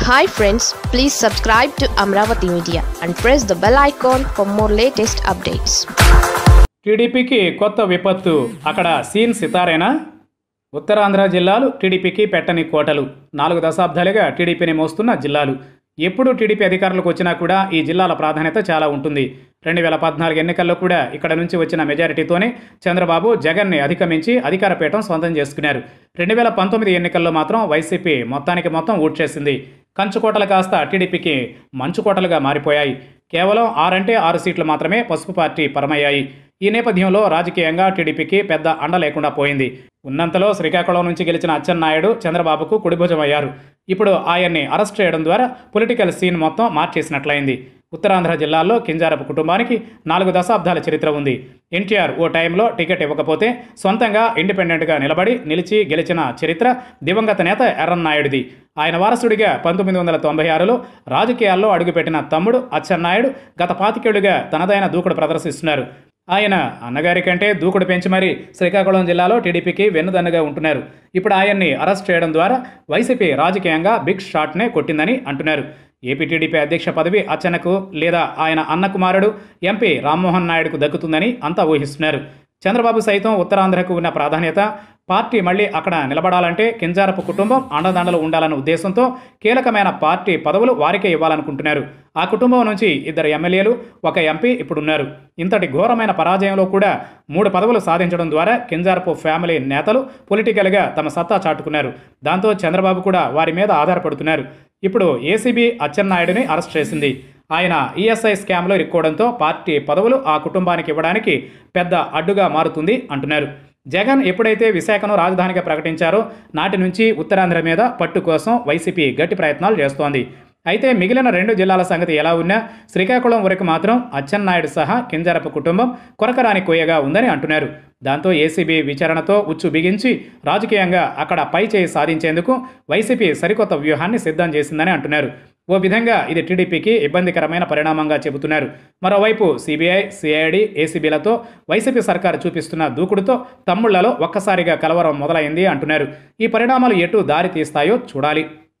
hi friends please subscribe to Amaravati media and press the bell icon for more latest updates టీడీపీకి కొత్త విపత్తు అక్కడ scene సితారేనా Uttarandhra జిల్లాలు టీడీపీకి పెట్టని కోటలు నాలుగు దశాబ్దాలుగా టీడీపీని మోస్తున్న జిల్లాలు ఎప్పుడు టీడీపీ అధికారులకు వచ్చినా కూడా ఈ జిల్లాల ప్రాధాన్యత చాలా ఉంటుంది రెండు వేల పద్నాలుగు ఎన్నికల్లో కూడా ఇక్కడ నుంచి వచ్చిన మెజారిటీతోనే చంద్రబాబు జగన్ని అధిగమించి అధికార పీఠం సొంతం చేసుకున్నారు రెండు వేల పంతొమ్మిది ఎన్నికల్లో మాత్రం వైసీపీ మొత్తానికి మొత్తం ఊడ్చేసింది కంచుకోటలు కాస్త టీడీపీకి మంచుకోటలుగా మారిపోయాయి కేవలం ఆరంటే ఆరు సీట్లు మాత్రమే పసుపు పార్టీ పరమయ్యాయి ఈ నేపథ్యంలో రాజకీయంగా టీడీపీకి పెద్ద అండ లేకుండా పోయింది ఉన్నంతలో శ్రీకాకుళం నుంచి గెలిచిన అచ్చెన్నాయుడు చంద్రబాబుకు కుడిభుజమయ్యారు ఇప్పుడు ఆయన్ని అరెస్ట్ చేయడం ద్వారా పొలిటికల్ సీన్ మొత్తం మార్చేసినట్లయింది ఉత్తరాంధ్ర జిల్లాల్లో కింజారపు కుటుంబానికి నాలుగు దశాబ్దాల చరిత్ర ఉంది ఎన్టీఆర్ ఓ టైంలో టికెట్ ఇవ్వకపోతే సొంతంగా ఇండిపెండెంట్గా నిలబడి నిలిచి గెలిచిన చరిత్ర దివంగత నేత ఎర్రన్నాయుడిది ఆయన వారసుడిగా పంతొమ్మిది వందల తొంభై ఆరులో రాజకీయాల్లో అడుగుపెట్టిన తమ్ముడు అచ్చెన్నాయుడు గత పాతికేళ్లుగా తనదైన దూకుడు ప్రదర్శిస్తున్నారు ఆయన అన్నగారి కంటే దూకుడు పెంచి మరీ శ్రీకాకుళం జిల్లాలో టీడీపీకి వెన్నుదన్నుగా ఉంటున్నారు ఇప్పుడు ఆయన్ని అరెస్ట్ చేయడం ద్వారా వైసీపీ రాజకీయంగా బిగ్ షాట్నే కొట్టిందని అంటున్నారు ఏపీ టీడీపీ అధ్యక్ష పదవి అచ్చెన్నకు లేదా ఆయన అన్న కుమారుడు ఎంపీ రామ్మోహన్ నాయుడుకు దక్కుతుందని అంతా ఊహిస్తున్నారు చంద్రబాబు సైతం ఉత్తరాంధ్రకు ఉన్న ప్రాధాన్యత పార్టీ మళ్ళీ అక్కడ నిలబడాలంటే కింజారపు కుటుంబం అండదండలు ఉండాలన్న ఉద్దేశంతో కీలకమైన పార్టీ పదవులు వారికే ఇవ్వాలనుకుంటున్నారు ఆ కుటుంబం నుంచి ఇద్దరు ఎమ్మెల్యేలు ఒక ఎంపీ ఇప్పుడున్నారు ఇంతటి ఘోరమైన పరాజయంలో కూడా మూడు పదవులు సాధించడం ద్వారా కింజారపు ఫ్యామిలీ నేతలు పొలిటికల్గా తమ సత్తా చాటుకున్నారు దాంతో చంద్రబాబు కూడా వారి మీద ఆధారపడుతున్నారు ఇప్పుడు ఏసీబీ అచ్చెన్నాయుడిని అరెస్ట్ చేసింది ఆయన ఈఎస్ఐ స్కామ్లో ఇరుక్కోవడంతో పార్టీ పదవులు ఆ కుటుంబానికి ఇవ్వడానికి పెద్ద అడ్డుగా మారుతుంది అంటున్నారు జగన్ ఎప్పుడైతే విశాఖను రాజధానిగా ప్రకటించారో నాటి నుంచి ఉత్తరాంధ్ర మీద పట్టు కోసం వైసీపీ గట్టి ప్రయత్నాలు చేస్తోంది అయితే మిగిలిన రెండు జిల్లాల సంగతి ఎలా ఉన్నా శ్రీకాకుళం వరకు మాత్రం అచ్చెన్నాయుడు సహా కింజరపు కుటుంబం కొరకరాని కొయ్యగా ఉందని అంటున్నారు దాంతో ఏసీబీ విచారణతో ఉచ్చు బిగించి రాజకీయంగా అక్కడ పై చేయి సాధించేందుకు వైసీపీ సరికొత్త వ్యూహాన్ని సిద్ధం చేసిందని అంటున్నారు ఓ విధంగా ఇది టీడీపీకి ఇబ్బందికరమైన పరిణామంగా చెబుతున్నారు మరోవైపు సిబిఐ సిఐడి ఏసీబీలతో వైసీపీ సర్కారు చూపిస్తున్న దూకుడుతో తమ్ముళ్లలో ఒక్కసారిగా కలవరం మొదలైంది అంటున్నారు ఈ పరిణామాలు ఎటు దారి తీస్తాయో చూడాలి